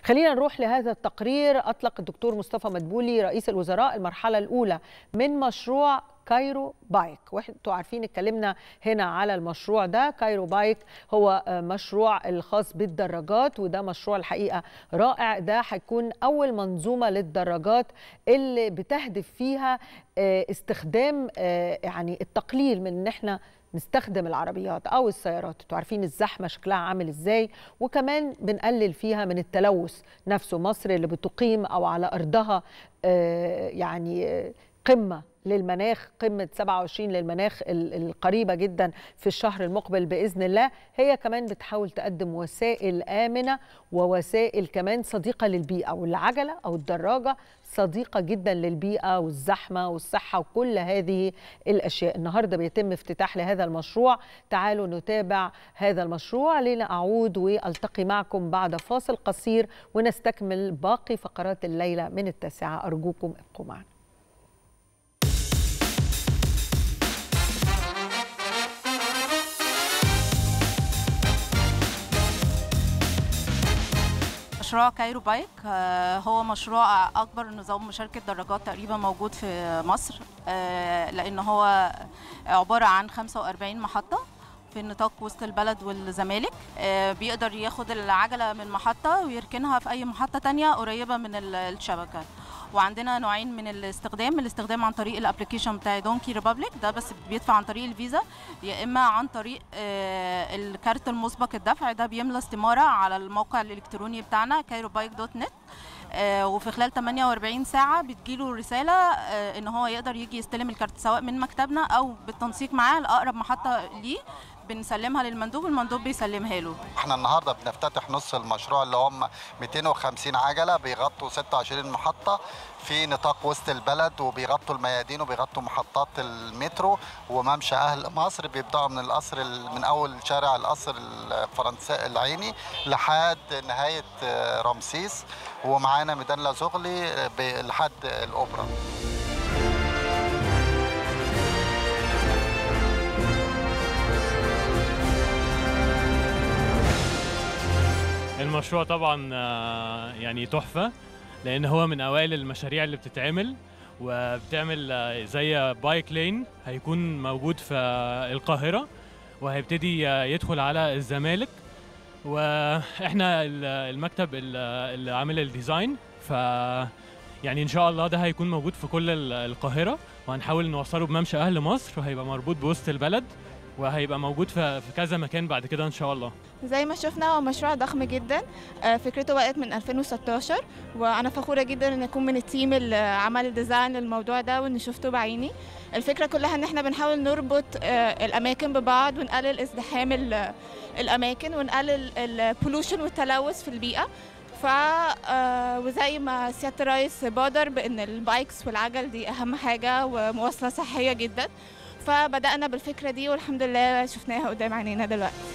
خلينا نروح لهذا التقرير أطلق الدكتور مصطفى مدبولي رئيس الوزراء المرحلة الأولى من مشروع كايرو بايك وانتوا عارفين اتكلمنا هنا على المشروع ده كايرو بايك هو مشروع الخاص بالدراجات وده مشروع الحقيقه رائع ده هيكون اول منظومه للدراجات اللي بتهدف فيها استخدام يعني التقليل من ان احنا نستخدم العربيات او السيارات انتوا عارفين الزحمه شكلها عامل ازاي وكمان بنقلل فيها من التلوث نفسه مصر اللي بتقيم او على ارضها يعني قمه للمناخ قمة 27 للمناخ القريبة جدا في الشهر المقبل بإذن الله هي كمان بتحاول تقدم وسائل آمنة ووسائل كمان صديقة للبيئة والعجلة أو الدراجة صديقة جدا للبيئة والزحمة والصحة وكل هذه الأشياء النهاردة بيتم افتتاح لهذا المشروع تعالوا نتابع هذا المشروع لنا أعود وألتقي معكم بعد فاصل قصير ونستكمل باقي فقرات الليلة من التاسعة أرجوكم ابقوا معنا مشروع كايرو بايك هو مشروع اكبر نظام مشاركه دراجات تقريبا موجود في مصر لان هو عباره عن 45 محطه في نطاق وسط البلد والزمالك بيقدر ياخد العجله من محطه ويركنها في اي محطه تانية قريبه من الشبكه وعندنا نوعين من الاستخدام الاستخدام عن طريق الابلكيشن بتاع دونكي ريبابليك ده بس بيدفع عن طريق الفيزا يا اما عن طريق الكارت المسبق الدفع ده بيملى استماره على الموقع الالكتروني بتاعنا كايرو بايك دوت نت وفي خلال 48 ساعة بتجيله رسالة إن هو يقدر يجي يستلم الكارت سواء من مكتبنا أو بالتنسيق معاه لأقرب محطة ليه بنسلمها للمندوب المندوب بيسلمها له احنا النهارده بنفتتح نص المشروع اللي هم 250 عجله بيغطوا 26 محطه في نطاق وسط البلد وبيغطوا الميادين وبيغطوا محطات المترو وممشى اهل مصر بيبداوا من القصر من اول شارع القصر الفرنسي العيني لحد نهايه رمسيس ومعانا ميدان لازغلي لحد الاوبرا المشروع طبعا يعني تحفه لان هو من اوائل المشاريع اللي بتتعمل وبتعمل زي بايك لين هيكون موجود في القاهره وهيبتدي يدخل على الزمالك واحنا المكتب اللي عامل الديزاين ف يعني ان شاء الله ده هيكون موجود في كل القاهره وهنحاول نوصله بممشى اهل مصر وهيبقى مربوط بوسط البلد وهيبقى موجود في كذا مكان بعد كده ان شاء الله زي ما شفنا هو مشروع ضخم جدا فكرته بدات من 2016 وانا فخوره جدا ان اكون من التيم اللي عمل الديزاين للموضوع ده وان شفته بعيني الفكره كلها ان احنا بنحاول نربط الاماكن ببعض ونقلل ازدحام الاماكن ونقلل البولوشن والتلوث في البيئه ف وزي ما سياده الرئيس بادر بان البايكس والعجل دي اهم حاجه ومواصله صحيه جدا فبدانا بالفكره دي والحمد لله شفناها قدام عينينا دلوقتي